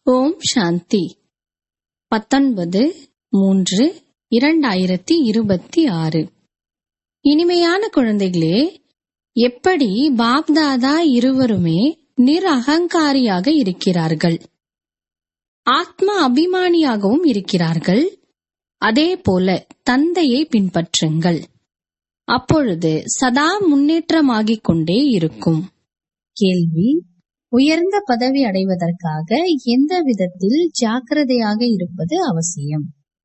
ஓம் சாந்தி பத்தொன்பது மூன்று இரண்டாயிரத்தி இருபத்தி ஆறு இனிமையான குழந்தைகளே எப்படி பாப்தாதா இருவருமே நிரகங்காரியாக இருக்கிறார்கள் ஆத்ம அபிமானியாகவும் இருக்கிறார்கள் அதே போல தந்தையை பின்பற்றுங்கள் அப்பொழுது சதா முன்னேற்றமாகிக் கொண்டே இருக்கும் கேள்வி உயர்ந்த பதவி அடைவதற்காக எந்த விதத்தில் ஜாக்கிரதையாக இருப்பது அவசியம்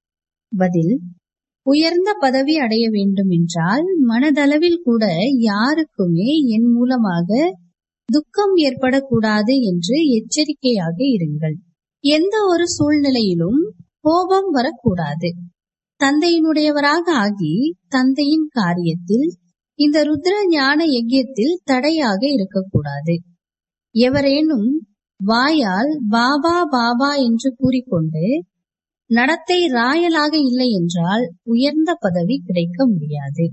பதில் உயர்ந்த பதவி அடைய வேண்டும் என்றால் மனதளவில் கூட யாருக்குமே என் மூலமாக துக்கம் ஏற்படக்கூடாது என்று எச்சரிக்கையாக இருங்கள் எந்த ஒரு சூழ்நிலையிலும் கோபம் வரக்கூடாது தந்தையினுடையவராக ஆகி தந்தையின் காரியத்தில் இந்த ருத்ர ஞான யஜ்யத்தில் தடையாக இருக்கக்கூடாது எவரேனும் வாயால் பாபா பாபா என்று கூறிக்கொண்டு நடத்தை ராயலாக இல்லை என்றால் உயர்ந்த பதவி கிடைக்க முடியாது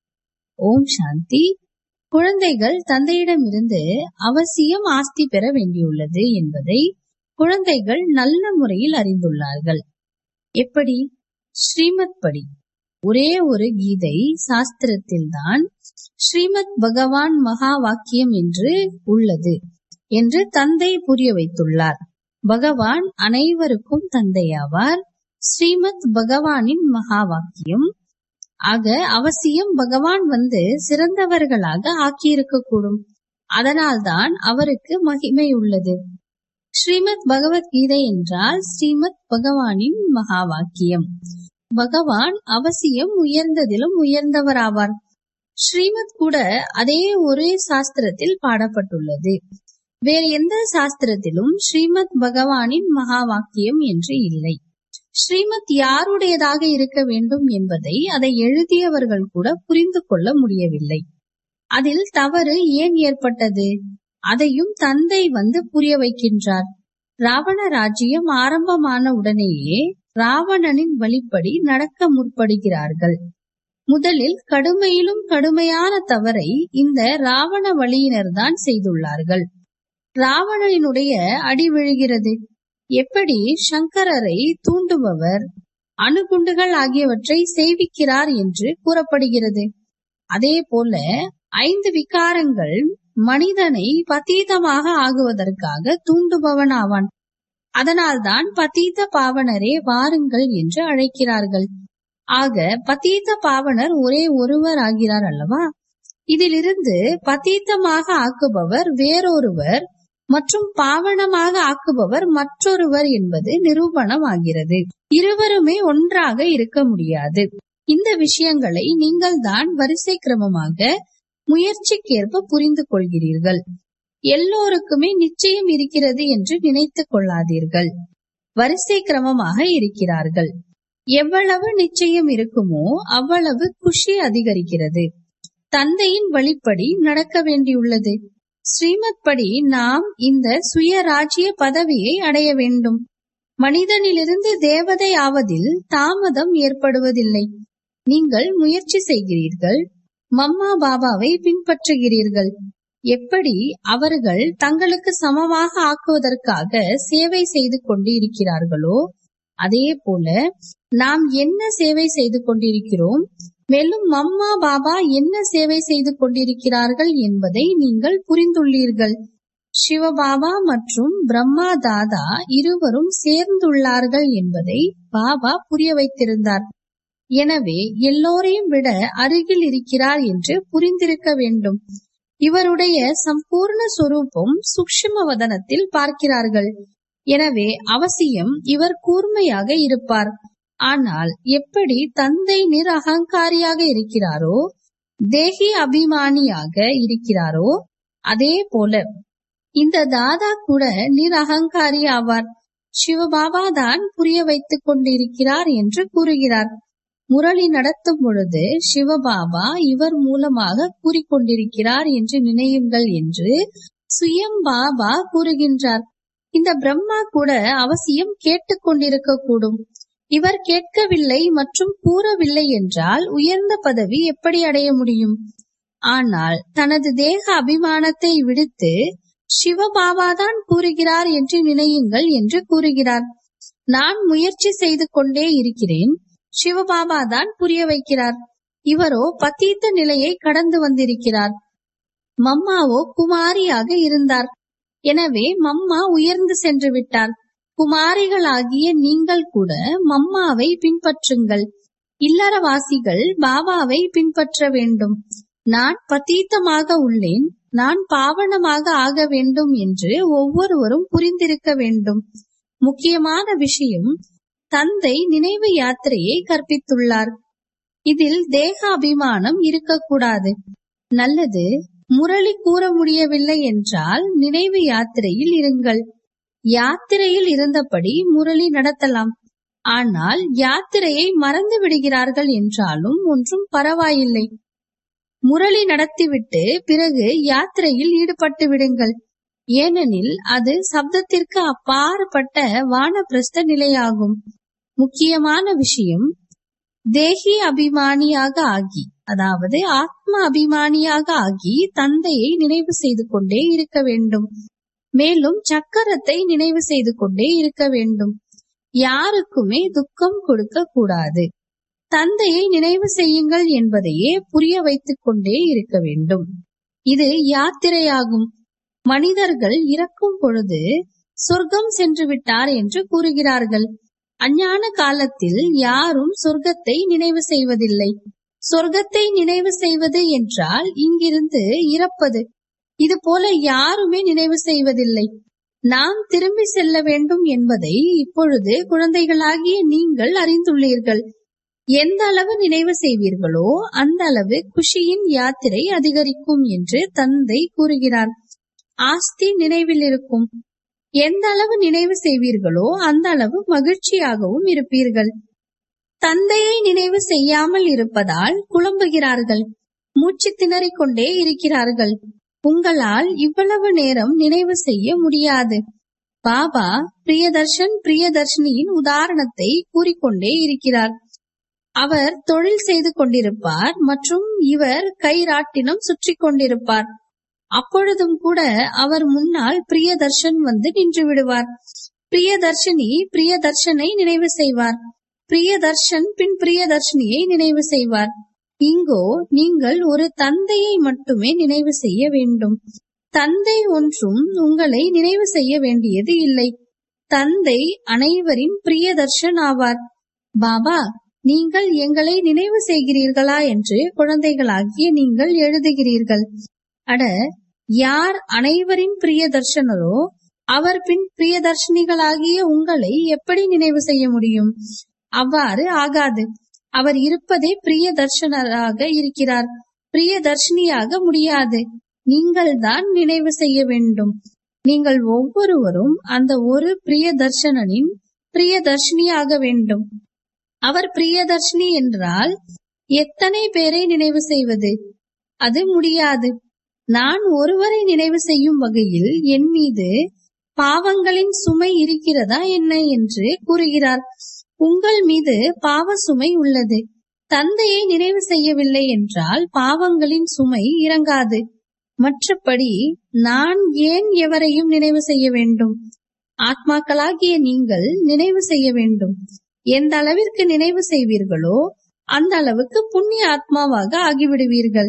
ஓம் சாந்தி குழந்தைகள் தந்தையிடமிருந்து அவசியம் ஆஸ்தி பெற வேண்டியுள்ளது என்பதை குழந்தைகள் நல்ல முறையில் அறிந்துள்ளார்கள் எப்படி ஸ்ரீமத் படி ஒரே ஒரு கீதை சாஸ்திரத்தில்தான் ஸ்ரீமத் பகவான் மகா வாக்கியம் என்று உள்ளது என்று தந்தை புரிய வைத்துள்ளார் பகவான் அனைவருக்கும் தந்தையாவார் ஸ்ரீமத் பகவானின் மகா வாக்கியம் ஆக அவசியம் பகவான் வந்து சிறந்தவர்களாக ஆக்கியிருக்கக்கூடும் அதனால்தான் அவருக்கு மகிமை உள்ளது ஸ்ரீமத் பகவத்கீதை என்றால் ஸ்ரீமத் பகவானின் மகா வாக்கியம் பகவான் அவசியம் உயர்ந்ததிலும் உயர்ந்தவராவார் ஸ்ரீமத் கூட அதே ஒரே சாஸ்திரத்தில் பாடப்பட்டுள்ளது வேறு எந்த சாஸ்திரத்திலும் ஸ்ரீமத் பகவானின் மகா வாக்கியம் என்று இல்லை ஸ்ரீமத் யாருடையதாக இருக்க வேண்டும் என்பதை அதை எழுதியவர்கள் கூட புரிந்து கொள்ள முடியவில்லை அதில் தவறு ஏன் ஏற்பட்டது அதையும் தந்தை வந்து புரிய வைக்கின்றார் ராவண ராஜ்யம் ஆரம்பமான உடனேயே ராவணனின் வழிப்படி நடக்க முற்படுகிறார்கள் முதலில் கடுமையிலும் கடுமையான தவறை இந்த ராவண வழியினர் தான் செய்துள்ளார்கள் ராவணனுடைய அடி விழுகிறது எப்படி சங்கரரை தூண்டுபவர் அணுகுண்டுகள் ஆகியவற்றை செய்விக்கிறார் என்று கூறப்படுகிறது அதே போல ஐந்து விகாரங்கள் மனிதனை பதீதமாக ஆகுவதற்காக தூண்டுபவன் ஆவான் அதனால்தான் பதீத பாவனரே வாருங்கள் என்று அழைக்கிறார்கள் ஆக பதீத பாவனர் ஒரே ஒருவர் ஆகிறார் அல்லவா இதிலிருந்து பதீத்தமாக ஆக்குபவர் வேறொருவர் மற்றும் பாவனமாக ஆக்குபவர் மற்றொருவர் என்பது நிரூபணம் ஆகிறது இருவருமே ஒன்றாக இருக்க முடியாது இந்த விஷயங்களை நீங்கள் தான் வரிசை கிரமமாக முயற்சிக்கேற்ப புரிந்து கொள்கிறீர்கள் எல்லோருக்குமே நிச்சயம் இருக்கிறது என்று நினைத்துக் கொள்ளாதீர்கள் வரிசை கிரமமாக இருக்கிறார்கள் எவ்வளவு நிச்சயம் இருக்குமோ அவ்வளவு குஷி அதிகரிக்கிறது தந்தையின் வழிப்படி நடக்க வேண்டியுள்ளது ஸ்ரீமத் படி நாம் இந்த சுயராஜ்ய பதவியை அடைய வேண்டும் மனிதனிலிருந்து தேவதை ஆவதில் தாமதம் ஏற்படுவதில்லை நீங்கள் முயற்சி செய்கிறீர்கள் மம்மா பாபாவை பின்பற்றுகிறீர்கள் எப்படி அவர்கள் தங்களுக்கு சமமாக ஆக்குவதற்காக சேவை செய்து கொண்டு இருக்கிறார்களோ அதே போல நாம் என்ன சேவை செய்து கொண்டிருக்கிறோம் மேலும் மம்மா பாபா என்ன சேவை செய்து கொண்டிருக்கிறார்கள் என்பதை நீங்கள் புரிந்துள்ளீர்கள் சிவபாபா மற்றும் பிரம்மா தாதா இருவரும் சேர்ந்துள்ளார்கள் என்பதை பாபா புரிய வைத்திருந்தார் எனவே எல்லோரையும் விட அருகில் இருக்கிறார் என்று புரிந்திருக்க வேண்டும் இவருடைய சம்பூர்ண சொரூபம் சுக்ஷ்ம வதனத்தில் பார்க்கிறார்கள் எனவே அவசியம் இவர் கூர்மையாக இருப்பார் ஆனால் எப்படி தந்தை நிர் அகங்காரியாக இருக்கிறாரோ தேகி அபிமானியாக இருக்கிறாரோ அதே போல இந்த தாதா கூட நிர் அகங்காரி ஆவார் சிவபாபா தான் புரிய வைத்துக் கொண்டிருக்கிறார் என்று கூறுகிறார் முரளி நடத்தும் பொழுது சிவபாபா இவர் மூலமாக கூறிக்கொண்டிருக்கிறார் என்று நினையுங்கள் என்று சுயம் பாபா கூறுகின்றார் இந்த பிரம்மா கூட அவசியம் கேட்டுக்கொண்டிருக்க கூடும் இவர் கேட்கவில்லை மற்றும் கூறவில்லை என்றால் உயர்ந்த பதவி எப்படி அடைய முடியும் ஆனால் தனது தேக அபிமானத்தை விடுத்து சிவபாபாதான் கூறுகிறார் என்று நினையுங்கள் என்று கூறுகிறார் நான் முயற்சி செய்து கொண்டே இருக்கிறேன் சிவபாபா தான் புரிய வைக்கிறார் இவரோ பத்தீத்த நிலையை கடந்து வந்திருக்கிறார் மம்மாவோ குமாரியாக இருந்தார் எனவே மம்மா உயர்ந்து சென்று விட்டார் குமாரிகளாகிய நீங்கள் கூட மம்மாவை பின்பற்றுங்கள் இல்லறவாசிகள் பாபாவை பின்பற்ற வேண்டும் நான் பத்தீத்தமாக உள்ளேன் நான் பாவனமாக ஆக வேண்டும் என்று ஒவ்வொருவரும் புரிந்திருக்க வேண்டும் முக்கியமான விஷயம் தந்தை நினைவு யாத்திரையை கற்பித்துள்ளார் இதில் தேக அபிமானம் இருக்கக்கூடாது நல்லது முரளி கூற முடியவில்லை என்றால் நினைவு யாத்திரையில் இருங்கள் யாத்திரையில் இருந்தபடி முரளி நடத்தலாம் ஆனால் யாத்திரையை மறந்து விடுகிறார்கள் என்றாலும் ஒன்றும் பரவாயில்லை முரளி நடத்திவிட்டு பிறகு யாத்திரையில் ஈடுபட்டு விடுங்கள் ஏனெனில் அது சப்தத்திற்கு அப்பாற்பட்ட வானப்பிரஸ்த நிலையாகும் முக்கியமான விஷயம் தேகி அபிமானியாக ஆகி அதாவது ஆத்ம அபிமானியாக ஆகி தந்தையை நினைவு செய்து கொண்டே இருக்க வேண்டும் மேலும் சக்கரத்தை நினைவு செய்து கொண்டே இருக்க வேண்டும் யாருக்குமே துக்கம் கொடுக்க கூடாது தந்தையை நினைவு செய்யுங்கள் என்பதையே புரிய வைத்துக் கொண்டே இருக்க வேண்டும் இது யாத்திரையாகும் மனிதர்கள் இறக்கும் பொழுது சொர்க்கம் சென்று விட்டார் என்று கூறுகிறார்கள் அஞ்ஞான காலத்தில் யாரும் சொர்க்கத்தை நினைவு செய்வதில்லை சொர்க்கத்தை நினைவு செய்வது என்றால் இங்கிருந்து இறப்பது இது போல யாருமே நினைவு செய்வதில்லை நாம் திரும்பி செல்ல வேண்டும் என்பதை இப்பொழுது குழந்தைகளாகிய நீங்கள் அறிந்துள்ளீர்கள் எந்த அளவு நினைவு செய்வீர்களோ அந்த அளவு குஷியின் யாத்திரை அதிகரிக்கும் என்று தந்தை கூறுகிறார் ஆஸ்தி நினைவில் இருக்கும் எந்த அளவு நினைவு செய்வீர்களோ அந்த அளவு மகிழ்ச்சியாகவும் இருப்பீர்கள் தந்தையை நினைவு செய்யாமல் இருப்பதால் குழம்புகிறார்கள் மூச்சு திணறிக் கொண்டே இருக்கிறார்கள் உங்களால் இவ்வளவு நேரம் நினைவு செய்ய முடியாது பாபா பிரியதர்ஷன் பிரியதர்ஷினியின் உதாரணத்தை கூறிக்கொண்டே இருக்கிறார் அவர் தொழில் செய்து கொண்டிருப்பார் மற்றும் இவர் கைராட்டினம் சுற்றி கொண்டிருப்பார் அப்பொழுதும் கூட அவர் முன்னால் பிரியதர்ஷன் வந்து நின்று விடுவார் பிரியதர்ஷினி பிரியதர்ஷனை நினைவு செய்வார் பிரியதர்ஷன் பின் பிரியதர்ஷினியை நினைவு செய்வார் இங்கோ நீங்கள் ஒரு தந்தையை மட்டுமே நினைவு செய்ய வேண்டும் தந்தை ஒன்றும் உங்களை நினைவு செய்ய வேண்டியது இல்லை தந்தை அனைவரின் பிரியதர்ஷன் ஆவார் பாபா நீங்கள் எங்களை நினைவு செய்கிறீர்களா என்று குழந்தைகளாகிய நீங்கள் எழுதுகிறீர்கள் அட யார் அனைவரின் பிரியதர்ஷனரோ அவர் பின் பிரியதர்ஷினிகளாகிய உங்களை எப்படி நினைவு செய்ய முடியும் அவ்வாறு ஆகாது அவர் இருப்பதே பிரியதர்ஷனராக இருக்கிறார் பிரியதர்ஷினியாக முடியாது நீங்கள் தான் நினைவு செய்ய வேண்டும் நீங்கள் ஒவ்வொருவரும் அந்த ஒரு பிரியதர்ஷனனின் பிரியதர்ஷினியாக வேண்டும் அவர் பிரியதர்ஷினி என்றால் எத்தனை பேரை நினைவு செய்வது அது முடியாது நான் ஒருவரை நினைவு செய்யும் வகையில் என் மீது பாவங்களின் சுமை இருக்கிறதா என்ன என்று கூறுகிறார் உங்கள் மீது பாவ சுமை உள்ளது தந்தையை நினைவு செய்யவில்லை என்றால் பாவங்களின் சுமை இறங்காது மற்றபடி நான் ஏன் எவரையும் நினைவு செய்ய வேண்டும் ஆத்மாக்களாகிய நீங்கள் நினைவு செய்ய வேண்டும் எந்த அளவிற்கு நினைவு செய்வீர்களோ அந்த அளவுக்கு புண்ணிய ஆத்மாவாக ஆகிவிடுவீர்கள்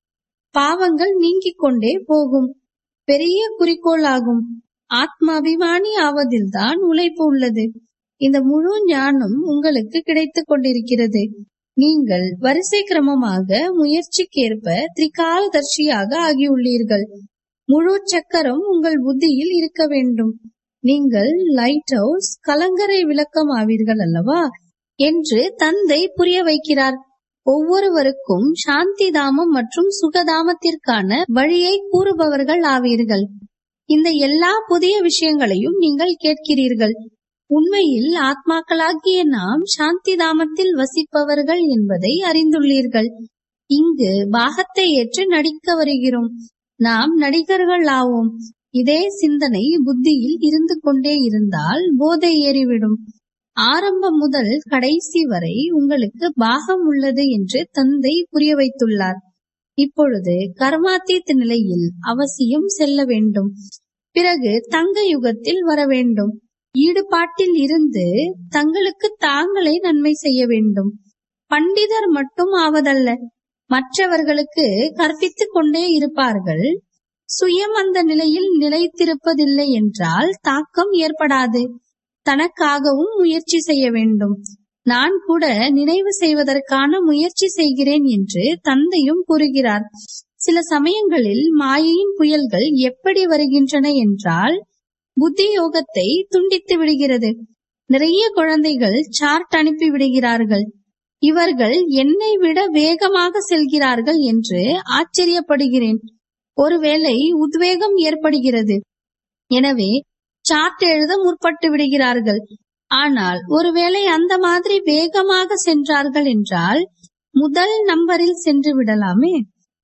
பாவங்கள் நீங்கிக் கொண்டே போகும் பெரிய குறிக்கோள் ஆகும் ஆத்மாபிமானி ஆவதில்தான் உழைப்பு உள்ளது இந்த முழு ஞானம் உங்களுக்கு கிடைத்துக் கொண்டிருக்கிறது நீங்கள் வரிசை கிரமமாக முயற்சிக்கேற்ப திரிகாலதர்ஷியாக ஆகியுள்ளீர்கள் முழு சக்கரம் உங்கள் புத்தியில் இருக்க வேண்டும் நீங்கள் லைட் ஹவுஸ் கலங்கரை விளக்கம் ஆவீர்கள் அல்லவா என்று தந்தை புரிய வைக்கிறார் ஒவ்வொருவருக்கும் சாந்தி தாமம் மற்றும் சுகதாமத்திற்கான வழியை கூறுபவர்கள் ஆவீர்கள் இந்த எல்லா புதிய விஷயங்களையும் நீங்கள் கேட்கிறீர்கள் உண்மையில் ஆத்மாக்களாகிய நாம் சாந்தி தாமத்தில் வசிப்பவர்கள் என்பதை அறிந்துள்ளீர்கள் இங்கு பாகத்தை ஏற்று நடிக்க வருகிறோம் நாம் நடிகர்கள் ஆவோம் இதே சிந்தனை புத்தியில் இருந்து கொண்டே இருந்தால் போதை ஏறிவிடும் ஆரம்பம் முதல் கடைசி வரை உங்களுக்கு பாகம் உள்ளது என்று தந்தை புரிய வைத்துள்ளார் இப்பொழுது கர்மாத்தீத் நிலையில் அவசியம் செல்ல வேண்டும் பிறகு தங்க யுகத்தில் வர வேண்டும் ஈடுபாட்டில் இருந்து தங்களுக்கு தாங்களே நன்மை செய்ய வேண்டும் பண்டிதர் மட்டும் ஆவதல்ல மற்றவர்களுக்கு கற்பித்துக் கொண்டே இருப்பார்கள் சுயம் அந்த நிலையில் நிலைத்திருப்பதில்லை என்றால் தாக்கம் ஏற்படாது தனக்காகவும் முயற்சி செய்ய வேண்டும் நான் கூட நினைவு செய்வதற்கான முயற்சி செய்கிறேன் என்று தந்தையும் கூறுகிறார் சில சமயங்களில் மாயையின் புயல்கள் எப்படி வருகின்றன என்றால் புத்தி யோகத்தை துண்டித்து விடுகிறது நிறைய குழந்தைகள் சார்ட் அனுப்பி விடுகிறார்கள் இவர்கள் என்னை விட வேகமாக செல்கிறார்கள் என்று ஆச்சரியப்படுகிறேன் ஒருவேளை உத்வேகம் ஏற்படுகிறது எனவே சார்ட் எழுத முற்பட்டு விடுகிறார்கள் ஆனால் ஒருவேளை அந்த மாதிரி வேகமாக சென்றார்கள் என்றால் முதல் நம்பரில் சென்று விடலாமே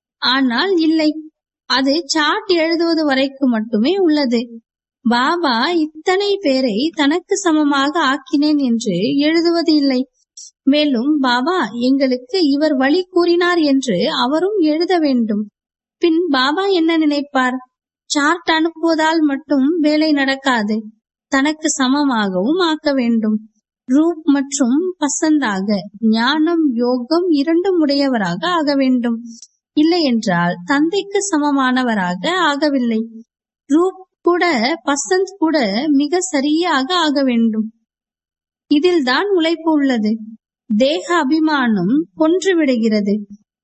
ஆனால் இல்லை அது சார்ட் எழுதுவது வரைக்கும் மட்டுமே உள்ளது பாபா இத்தனை பேரை தனக்கு சமமாக ஆக்கினேன் என்று எழுதுவது இல்லை மேலும் பாபா எங்களுக்கு இவர் வழி கூறினார் என்று அவரும் எழுத வேண்டும் பின் பாபா என்ன நினைப்பார் சார்ட் அனுப்புவதால் மட்டும் வேலை நடக்காது தனக்கு சமமாகவும் ஆக்க வேண்டும் ரூப் மற்றும் பசந்தாக ஞானம் யோகம் இரண்டும் உடையவராக ஆக வேண்டும் இல்லை என்றால் தந்தைக்கு சமமானவராக ஆகவில்லை ரூப் கூட பசந்த் கூட மிக சரியாக ஆக வேண்டும் இதில்தான் உழைப்பு உள்ளது தேக அபிமானம் கொன்று விடுகிறது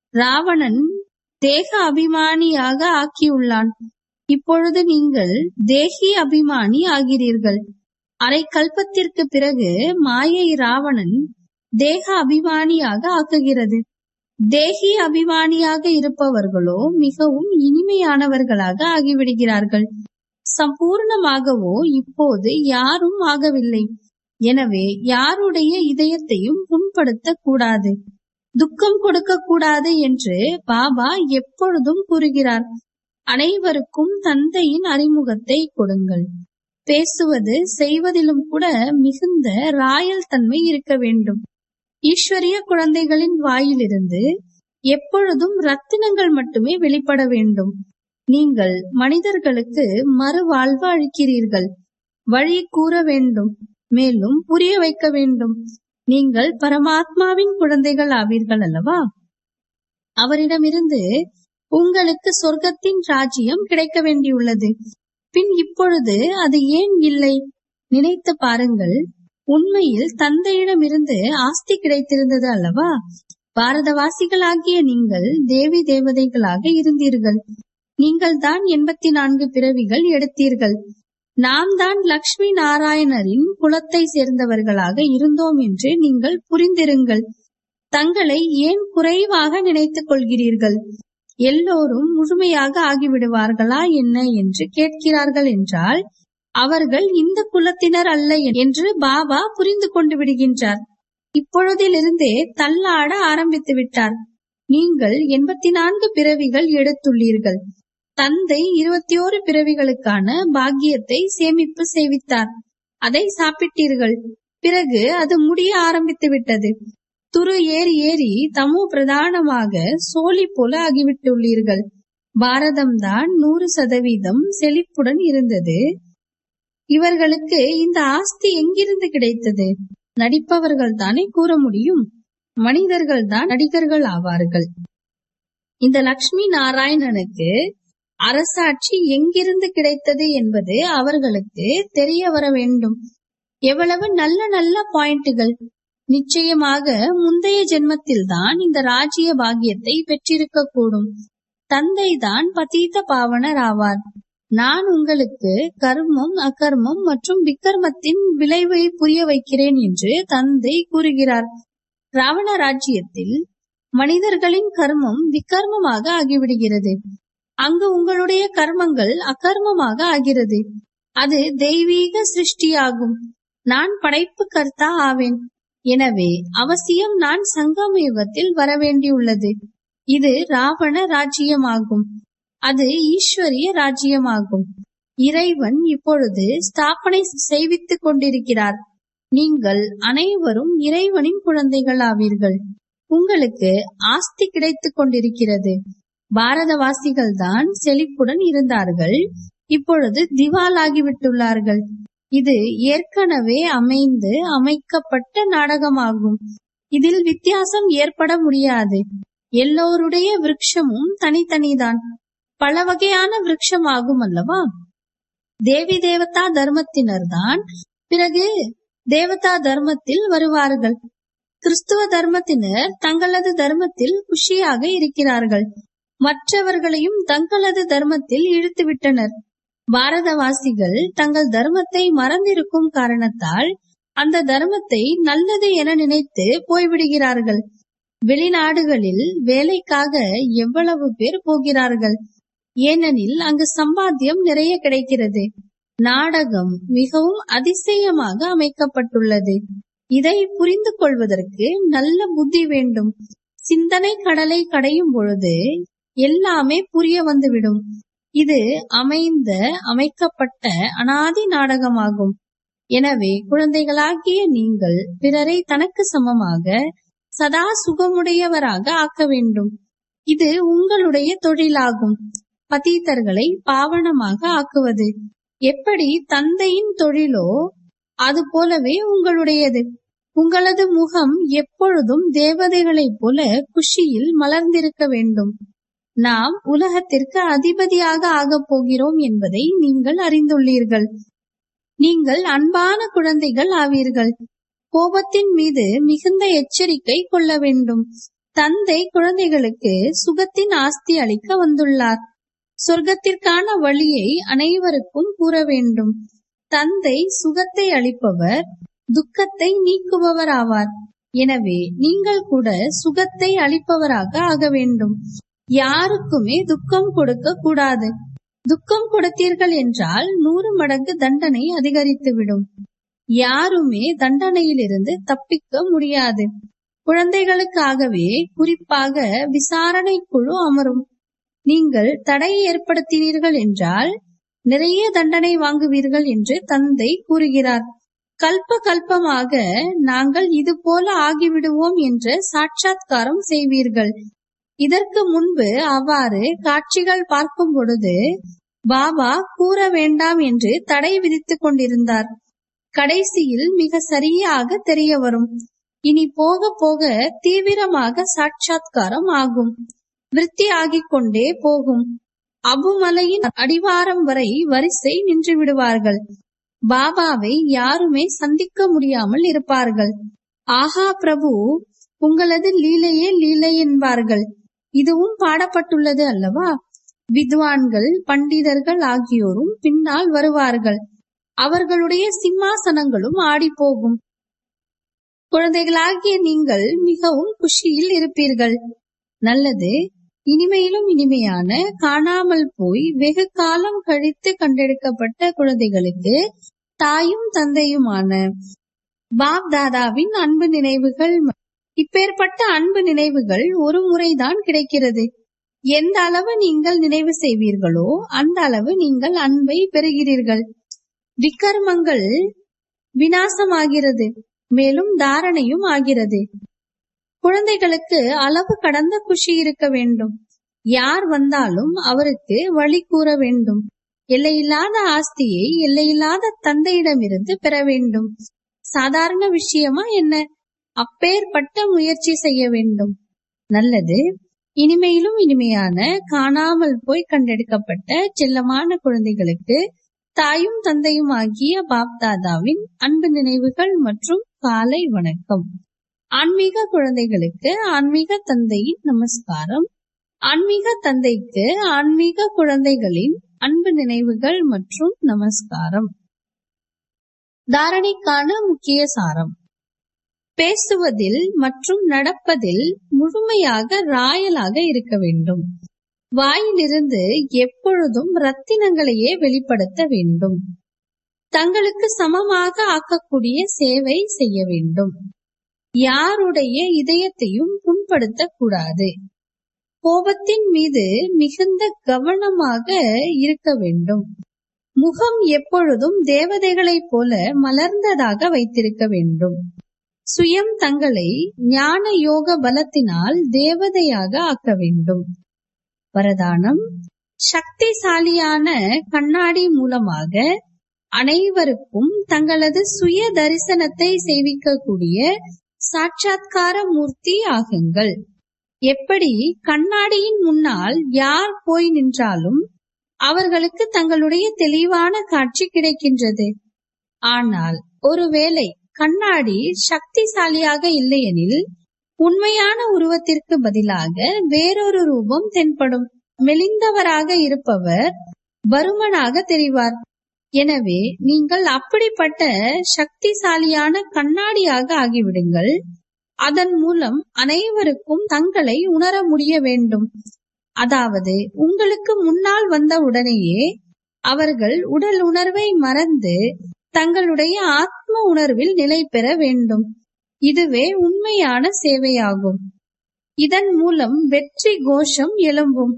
ராவணன் தேக அபிமானியாக ஆக்கியுள்ளான் இப்பொழுது நீங்கள் தேகி அபிமானி ஆகிறீர்கள் அரை கல்பத்திற்கு பிறகு மாயை ராவணன் தேக அபிமானியாக ஆக்குகிறது தேகி அபிமானியாக இருப்பவர்களோ மிகவும் இனிமையானவர்களாக ஆகிவிடுகிறார்கள் சம்பூர்ணமாகவோ இப்போது யாரும் ஆகவில்லை எனவே யாருடைய இதயத்தையும் புண்படுத்த கூடாது துக்கம் கொடுக்க கூடாது என்று பாபா எப்பொழுதும் கூறுகிறார் அனைவருக்கும் தந்தையின் அறிமுகத்தை கொடுங்கள் பேசுவது செய்வதிலும் கூட மிகுந்த ராயல் தன்மை இருக்க வேண்டும் ஈஸ்வரிய குழந்தைகளின் வாயிலிருந்து எப்பொழுதும் ரத்தினங்கள் மட்டுமே வெளிப்பட வேண்டும் நீங்கள் மனிதர்களுக்கு மறுவாழ்வு அளிக்கிறீர்கள் வழி கூற வேண்டும் மேலும் புரிய வைக்க வேண்டும் நீங்கள் பரமாத்மாவின் குழந்தைகள் ஆவீர்கள் அல்லவா அவரிடமிருந்து உங்களுக்கு சொர்க்கத்தின் ராஜ்யம் கிடைக்க வேண்டியுள்ளது பின் இப்பொழுது அது ஏன் இல்லை நினைத்து பாருங்கள் உண்மையில் தந்தையிடமிருந்து ஆஸ்தி கிடைத்திருந்தது அல்லவா பாரதவாசிகளாகிய நீங்கள் தேவி தேவதைகளாக இருந்தீர்கள் நீங்கள் தான் எண்பத்தி நான்கு பிறவிகள் எடுத்தீர்கள் நாம் தான் லக்ஷ்மி நாராயணரின் குலத்தை சேர்ந்தவர்களாக இருந்தோம் என்று நீங்கள் புரிந்திருங்கள் தங்களை ஏன் குறைவாக நினைத்துக் கொள்கிறீர்கள் எல்லோரும் முழுமையாக ஆகிவிடுவார்களா என்ன என்று கேட்கிறார்கள் என்றால் அவர்கள் இந்த குலத்தினர் அல்ல என்று பாபா புரிந்து கொண்டு விடுகின்றார் இப்பொழுதிலிருந்தே தள்ளாட ஆரம்பித்து விட்டார் நீங்கள் எண்பத்தி நான்கு பிறவிகள் எடுத்துள்ளீர்கள் தந்தை இருபத்தி ஓரு பிறவிகளுக்கான பாக்கியத்தை சேமிப்பு செய்வித்தார் அதை சாப்பிட்டீர்கள் பிறகு அது முடிய ஆரம்பித்து விட்டது துரு ஏறி ஏறி தமோ பிரதானமாக சோழி போல ஆகிவிட்டுள்ளீர்கள் பாரதம்தான் நூறு சதவீதம் செழிப்புடன் இருந்தது இவர்களுக்கு இந்த ஆஸ்தி எங்கிருந்து கிடைத்தது நடிப்பவர்கள் தானே கூற முடியும் மனிதர்கள் தான் நடிகர்கள் ஆவார்கள் இந்த லக்ஷ்மி நாராயணனுக்கு அரசாட்சி எங்கிருந்து கிடைத்தது என்பது அவர்களுக்கு தெரிய வர வேண்டும் எவ்வளவு நல்ல நல்ல பாயிண்டுகள் நிச்சயமாக முந்தைய ஜென்மத்தில் தான் இந்த ராஜ்ய பாகியத்தை பெற்றிருக்க கூடும் தந்தை தான் பதீத பாவனர் ஆவார் நான் உங்களுக்கு கர்மம் அகர்மம் மற்றும் விக்கர்மத்தின் விளைவை புரிய வைக்கிறேன் என்று தந்தை கூறுகிறார் ராவண ராஜ்யத்தில் மனிதர்களின் கர்மம் விக்கர்மமாக ஆகிவிடுகிறது அங்கு உங்களுடைய கர்மங்கள் அகர்மமாக ஆகிறது அது தெய்வீக சிருஷ்டியாகும் நான் படைப்பு கர்த்தா ஆவேன் எனவே அவசியம் நான் சங்கம யுகத்தில் வரவேண்டியுள்ளது இது ராவண ராஜ்யமாகும் அது ஈஸ்வரிய ராஜ்யமாகும் இறைவன் இப்பொழுது ஸ்தாபனை செய்வித்துக் கொண்டிருக்கிறார் நீங்கள் அனைவரும் இறைவனின் குழந்தைகள் ஆவீர்கள் உங்களுக்கு ஆஸ்தி கிடைத்துக் கொண்டிருக்கிறது பாரதவாசிகள் தான் செழிப்புடன் இருந்தார்கள் இப்பொழுது திவாலாகிவிட்டுள்ளார்கள் இது ஏற்கனவே அமைந்து அமைக்கப்பட்ட நாடகமாகும் இதில் வித்தியாசம் ஏற்பட முடியாது எல்லோருடைய விருட்சமும் தனித்தனிதான் பல வகையான விருட்சமாகும் அல்லவா தேவி தேவதா தர்மத்தினர்தான் பிறகு தேவதா தர்மத்தில் வருவார்கள் கிறிஸ்துவ தர்மத்தினர் தங்களது தர்மத்தில் குஷியாக இருக்கிறார்கள் மற்றவர்களையும் தங்களது தர்மத்தில் இழுத்துவிட்டனர் பாரதவாசிகள் தங்கள் தர்மத்தை மறந்திருக்கும் காரணத்தால் அந்த தர்மத்தை நல்லது என நினைத்து போய்விடுகிறார்கள் வெளிநாடுகளில் வேலைக்காக எவ்வளவு பேர் போகிறார்கள் ஏனெனில் அங்கு சம்பாத்தியம் நிறைய கிடைக்கிறது நாடகம் மிகவும் அதிசயமாக அமைக்கப்பட்டுள்ளது இதை புரிந்து கொள்வதற்கு நல்ல புத்தி வேண்டும் சிந்தனை கடலை கடையும் பொழுது எல்லாமே புரிய வந்துவிடும் இது அமைந்த அமைக்கப்பட்ட அனாதி நாடகமாகும் எனவே குழந்தைகளாகிய நீங்கள் பிறரை தனக்கு சமமாக சதா சுகமுடையவராக ஆக்க வேண்டும் இது உங்களுடைய தொழிலாகும் பதீத்தர்களை பாவனமாக ஆக்குவது எப்படி தந்தையின் தொழிலோ அது போலவே உங்களுடையது உங்களது முகம் எப்பொழுதும் தேவதைகளைப் போல குஷியில் மலர்ந்திருக்க வேண்டும் நாம் உலகத்திற்கு அதிபதியாக ஆகப் போகிறோம் என்பதை நீங்கள் அறிந்துள்ளீர்கள் நீங்கள் அன்பான குழந்தைகள் ஆவீர்கள் கோபத்தின் மீது மிகுந்த எச்சரிக்கை கொள்ள வேண்டும் தந்தை குழந்தைகளுக்கு சுகத்தின் ஆஸ்தி அளிக்க வந்துள்ளார் சொர்க்கத்திற்கான வழியை அனைவருக்கும் கூற வேண்டும் தந்தை சுகத்தை அளிப்பவர் துக்கத்தை நீக்குபவர் ஆவார் எனவே நீங்கள் கூட சுகத்தை அளிப்பவராக ஆக வேண்டும் யாருக்குமே துக்கம் கொடுக்க கூடாது துக்கம் கொடுத்தீர்கள் என்றால் நூறு மடங்கு தண்டனை அதிகரித்துவிடும் யாருமே தண்டனையிலிருந்து தப்பிக்க முடியாது குழந்தைகளுக்காகவே குறிப்பாக விசாரணை குழு அமரும் நீங்கள் தடை ஏற்படுத்தினீர்கள் என்றால் நிறைய தண்டனை வாங்குவீர்கள் என்று தந்தை கூறுகிறார் கல்ப கல்பமாக நாங்கள் இது போல ஆகிவிடுவோம் என்று சாட்சாத்காரம் செய்வீர்கள் இதற்கு முன்பு அவ்வாறு காட்சிகள் பார்க்கும் பொழுது பாபா கூற வேண்டாம் என்று தடை விதித்துக் கொண்டிருந்தார் கடைசியில் மிக சரியாக தெரிய வரும் இனி போக போக தீவிரமாக சாட்சாத்காரம் ஆகும் விருத்தி ஆகிக் கொண்டே போகும் அபுமலையின் அடிவாரம் வரை வரிசை நின்று விடுவார்கள் பாபாவை யாருமே சந்திக்க முடியாமல் இருப்பார்கள் ஆஹா பிரபு உங்களது லீலையே லீலை என்பார்கள் இதுவும் பாடப்பட்டுள்ளது அல்லவா வித்வான்கள் பண்டிதர்கள் ஆகியோரும் பின்னால் வருவார்கள் அவர்களுடைய சிம்மாசனங்களும் ஆடி போகும் குழந்தைகளாகிய நீங்கள் மிகவும் குஷியில் இருப்பீர்கள் நல்லது இனிமையிலும் இனிமையான காணாமல் போய் வெகு காலம் கழித்து கண்டெடுக்கப்பட்ட குழந்தைகளுக்கு தாயும் தந்தையுமான பாப் தாதாவின் அன்பு நினைவுகள் இப்பேற்பட்ட அன்பு நினைவுகள் ஒரு முறைதான் கிடைக்கிறது எந்த அளவு நீங்கள் நினைவு செய்வீர்களோ அந்த அளவு நீங்கள் அன்பை பெறுகிறீர்கள் விக்கர்மங்கள் வினாசமாகிறது மேலும் தாரணையும் ஆகிறது குழந்தைகளுக்கு அளவு கடந்த குஷி இருக்க வேண்டும் யார் வந்தாலும் அவருக்கு வழி கூற வேண்டும் எல்லையில்லாத ஆஸ்தியை எல்லையில்லாத தந்தையிடமிருந்து பெற வேண்டும் சாதாரண விஷயமா என்ன அப்பேற்பட்ட முயற்சி செய்ய வேண்டும் நல்லது இனிமையிலும் இனிமையான காணாமல் போய் கண்டெடுக்கப்பட்ட செல்லமான குழந்தைகளுக்கு தாயும் தந்தையும் ஆகிய பாப்தாதாவின் அன்பு நினைவுகள் மற்றும் காலை வணக்கம் ஆன்மீக குழந்தைகளுக்கு ஆன்மீக தந்தையின் நமஸ்காரம் ஆன்மீக தந்தைக்கு ஆன்மீக குழந்தைகளின் அன்பு நினைவுகள் மற்றும் நமஸ்காரம் தாரணைக்கான முக்கிய சாரம் பேசுவதில் மற்றும் நடப்பதில் முழுமையாக ராயலாக இருக்க வேண்டும் வாயிலிருந்து எப்பொழுதும் ரத்தினங்களையே வெளிப்படுத்த வேண்டும் தங்களுக்கு சமமாக ஆக்கக்கூடிய சேவை செய்ய வேண்டும் யாருடைய இதயத்தையும் புண்படுத்தக் கூடாது கோபத்தின் மீது மிகுந்த கவனமாக இருக்க வேண்டும் முகம் எப்பொழுதும் தேவதைகளைப் போல மலர்ந்ததாக வைத்திருக்க வேண்டும் சுயம் தங்களை ஞான யோக பலத்தினால் தேவதையாக ஆக்க வேண்டும் வரதானம் சக்திசாலியான கண்ணாடி மூலமாக அனைவருக்கும் தங்களது சுய தரிசனத்தை செய்விக்கக்கூடிய சாட்சாத்கார மூர்த்தி ஆகுங்கள் எப்படி கண்ணாடியின் முன்னால் யார் போய் நின்றாலும் அவர்களுக்கு தங்களுடைய தெளிவான காட்சி கிடைக்கின்றது ஆனால் ஒருவேளை கண்ணாடி சக்திசாலியாக இல்லையெனில் உண்மையான உருவத்திற்கு பதிலாக வேறொரு ரூபம் தென்படும் மெலிந்தவராக இருப்பவர் பருமனாக தெரிவார் எனவே நீங்கள் அப்படிப்பட்ட சக்திசாலியான கண்ணாடியாக ஆகிவிடுங்கள் அதன் மூலம் அனைவருக்கும் தங்களை உணர முடிய வேண்டும் அதாவது உங்களுக்கு முன்னால் வந்த உடனேயே அவர்கள் உடல் உணர்வை மறந்து தங்களுடைய ஆத்ம உணர்வில் நிலை பெற வேண்டும் இதுவே உண்மையான சேவையாகும் இதன் மூலம் வெற்றி கோஷம் எழும்பும்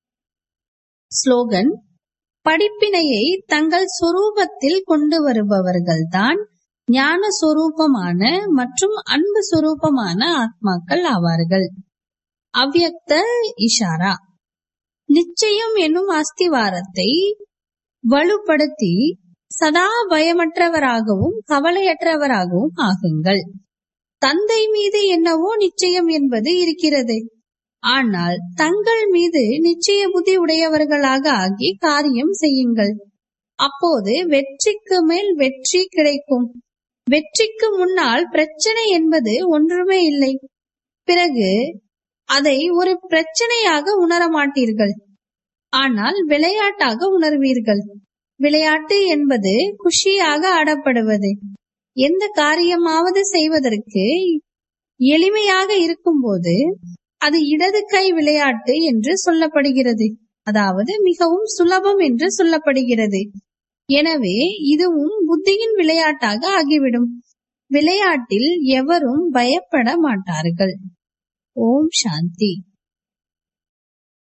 ஸ்லோகன் படிப்பினையை தங்கள் சொரூபத்தில் கொண்டு வருபவர்கள்தான் ஞான சொரூபமான மற்றும் அன்பு சொரூபமான ஆத்மாக்கள் ஆவார்கள் அவ்யக்த இஷாரா நிச்சயம் என்னும் அஸ்திவாரத்தை வலுப்படுத்தி சதா பயமற்றவராகவும் கவலையற்றவராகவும் ஆகுங்கள் தந்தை மீது என்னவோ நிச்சயம் என்பது இருக்கிறது ஆனால் தங்கள் மீது நிச்சய புத்தி உடையவர்களாக ஆகி காரியம் செய்யுங்கள் அப்போது வெற்றிக்கு மேல் வெற்றி கிடைக்கும் வெற்றிக்கு முன்னால் பிரச்சனை என்பது ஒன்றுமே இல்லை பிறகு அதை ஒரு பிரச்சனையாக உணர மாட்டீர்கள் ஆனால் விளையாட்டாக உணர்வீர்கள் விளையாட்டு என்பது குஷியாக ஆடப்படுவது எந்த காரியமாவது செய்வதற்கு எளிமையாக இருக்கும்போது அது இடது கை விளையாட்டு என்று சொல்லப்படுகிறது அதாவது மிகவும் சுலபம் என்று சொல்லப்படுகிறது எனவே இதுவும் புத்தியின் விளையாட்டாக ஆகிவிடும் விளையாட்டில் எவரும் பயப்பட மாட்டார்கள் ஓம் சாந்தி